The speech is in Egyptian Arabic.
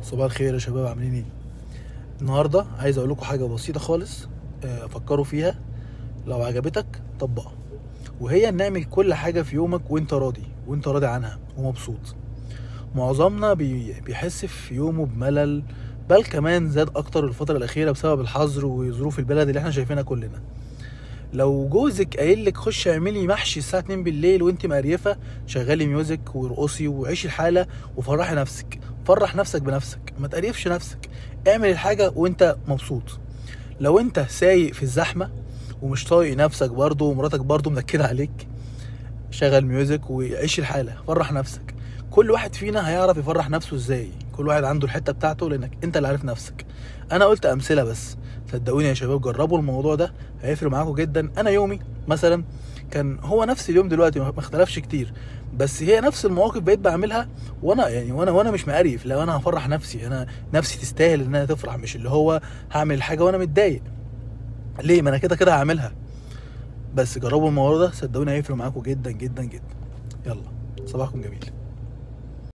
صباح الخير يا شباب عاملين ايه النهارده عايز اقول لكم حاجه بسيطه خالص آه، فكروا فيها لو عجبتك طبقها وهي إن نعمل كل حاجه في يومك وانت راضي وانت راضي عنها ومبسوط معظمنا بي- بيحس في يومه بملل بل كمان زاد اكتر الفتره الاخيره بسبب الحظر وظروف البلد اللي احنا شايفينها كلنا لو جوزك قايل لك خش اعملي محشي الساعه 2 بالليل وانت مقريفه شغلي ميوزك وارقصي وعيشي الحاله وفرحي نفسك فرح نفسك بنفسك ما تقرفش نفسك اعمل الحاجه وانت مبسوط لو انت سايق في الزحمه ومش طايق نفسك برضه ومراتك برضه منكده عليك شغل ميوزك وعيش الحاله فرح نفسك كل واحد فينا هيعرف يفرح نفسه ازاي كل واحد عنده الحته بتاعته لانك انت اللي عارف نفسك انا قلت امثله بس صدقوني يا شباب جربوا الموضوع ده هيفرق معاكم جدا انا يومي مثلا كان هو نفس اليوم دلوقتي ما ما اختلفش كتير بس هي نفس المواقف بقيت بعملها وانا يعني وانا وانا مش مقريف لو انا هفرح نفسي انا نفسي تستاهل انها تفرح مش اللي هو هعمل الحاجه وانا متضايق ليه ما انا كده كده هعملها بس جربوا الموضوع ده صدقوني هيفرق معاكم جدا جدا جدا يلا صباحكم جميل